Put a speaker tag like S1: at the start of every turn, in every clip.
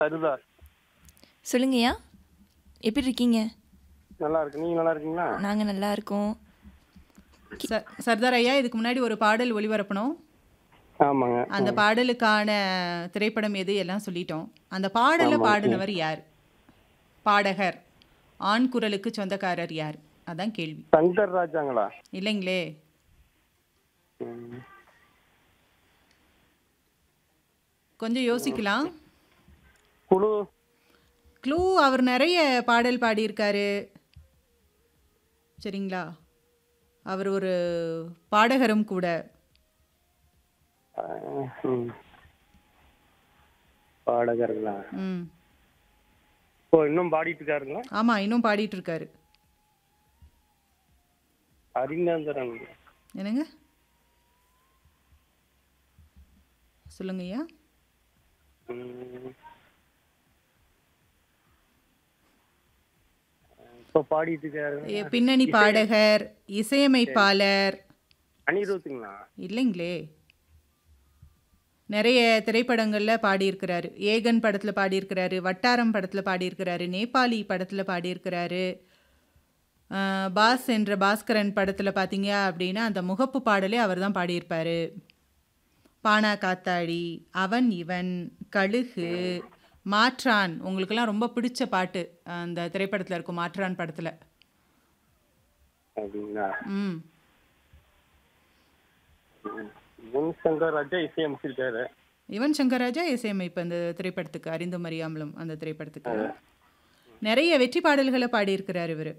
S1: சர்தார்
S2: சொல்லுங்கய்யா எப்படி இருக்கீங்க
S1: நல்லா இருக்கு நீங்க நல்லா இருக்கீங்களா
S2: நாங்கள் நல்லா இருக்கோம்
S3: ச- சர்தார் ஐயா இதுக்கு முன்னாடி ஒரு பாடல் ஒளிபரப்பணும்
S1: ஆமாங்க
S3: அந்த பாடலுக்கான திரைப்படம் எது எல்லாம் சொல்லிட்டோம் அந்த பாடலை பாடினவர் யார் பாடகர் ஆண் குரலுக்கு சொந்தக்காரர் யார் அதான் கேள்வி
S1: சங்கர் ராஜாங்களா
S3: இல்லைங்களே
S1: ம்.
S3: கொஞ்சம் யோசிக்கலாம்
S1: குழு
S3: க்ளூ அவர் நிறைய பாடல் பாடியிருக்காரு சரிங்களா அவர் ஒரு பாடகரும் கூட
S1: அஹ், ம். பாடகர்களா
S3: ம்
S1: ஓ இன்னும் பாடிட்டு இருக்காருங்களா
S3: ஆமாம் இன்னும் பாடிட்டு இருக்காரு
S1: அறிஞாந்தரன்
S3: என்னங்க சொல்லுங்க ஐயா
S1: ம். இப்போ பாடிட்டு இருக்காரு
S3: ஏ, பின்னணி பாடகர் இசையமைப்பாளர்
S1: அனிருத்துங்களா
S3: இல்லைங்களே நிறைய திரைப்படங்களில் பாடியிருக்கிறாரு ஏகன் படத்தில் பாடியிருக்கிறாரு வட்டாரம் படத்தில் பாடியிருக்கிறாரு நேபாளி படத்தில் பாடியிருக்கிறாரு ஆஹ், பாஸ் என்ற பாஸ்கரன் படத்தில் பார்த்தீங்க அப்படின்னா அந்த முகப்பு பாடலே அவர் தான் பாடியிருப்பார் பானா காத்தாடி அவன் இவன் கழுகு மாற்றான் உங்களுக்கெல்லாம் ரொம்ப பிடிச்ச பாட்டு அந்த திரைப்படத்தில் இருக்கும் மாற்றான் படத்தில்
S1: அப்படிங்களா
S3: ம்
S1: யுவன் சங்கர் ராஜா இசையமைச்சிருக்காரு
S3: யுவன் சங்கர் ராஜா இசையமைப்பு அந்த திரைப்படத்துக்கு அறிந்தும் அறியாமலும் அந்த திரைப்படத்துக்கு நிறைய வெற்றி பாடல்களை பாடியிருக்கிறார் இவர்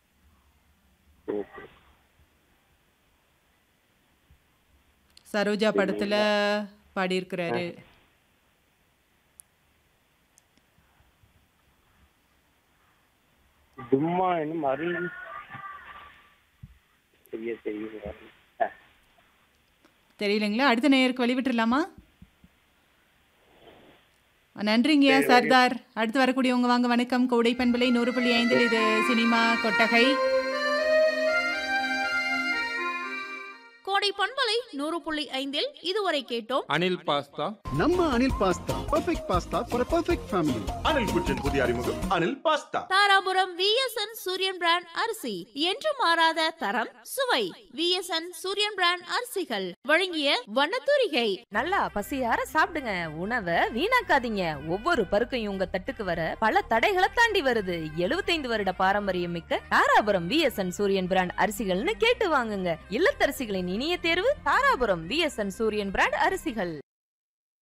S1: ஓகே
S3: சரோஜா படத்துல பாடியிருக்கிறாரு
S1: சும்மா இன்னும் அருள் சரியா தெரியல
S3: தெரியலைங்களா அடுத்த நேயருக்கு வழிவிட்டுலாமா நன்றிங்கய்யா சர்தார் அடுத்து வரக்கூடியவங்க வாங்க வணக்கம் கோடை பண்பலை நூறு புள்ளி ஐந்தில் இது சினிமா கொட்டகை
S4: கோடை பண்பலை நூறு புள்ளி ஐந்தில் இதுவரை கேட்டோம்
S5: அனில் பாஸ்தா
S6: நம்ம Anil pasta perfect pasta for perfect family
S7: Anil குற்றின் புதிய அறிமுகம் Anil pasta
S4: Dharapuram VSN Suriyan brand அரிசி என்று மாறாத தரம் சுவை விஎஸ்என் சூரியன் பிராண்ட் அரிசிகள் வழங்கிய வண்ணத்தூரிகை
S8: நல்லா பசியார சாப்பிடுங்க உணவை வீணாக்காதீங்க ஒவ்வொரு பருக்கையும் உங்க தட்டுக்கு வர பல தடைகளை தாண்டி வருது 75 வருட பாரம்பரியம் மிக்க தாராபுரம் விஎஸ்என் சூரியன் பிராண்ட் அரிசிகள்னு கேட்டு வாங்குங்க இல்லத்தரசிகளின் இனிய தேர்வு தாராபுரம் விஎஸ்என் சூரியன் பிராண்ட் அரிசிகள்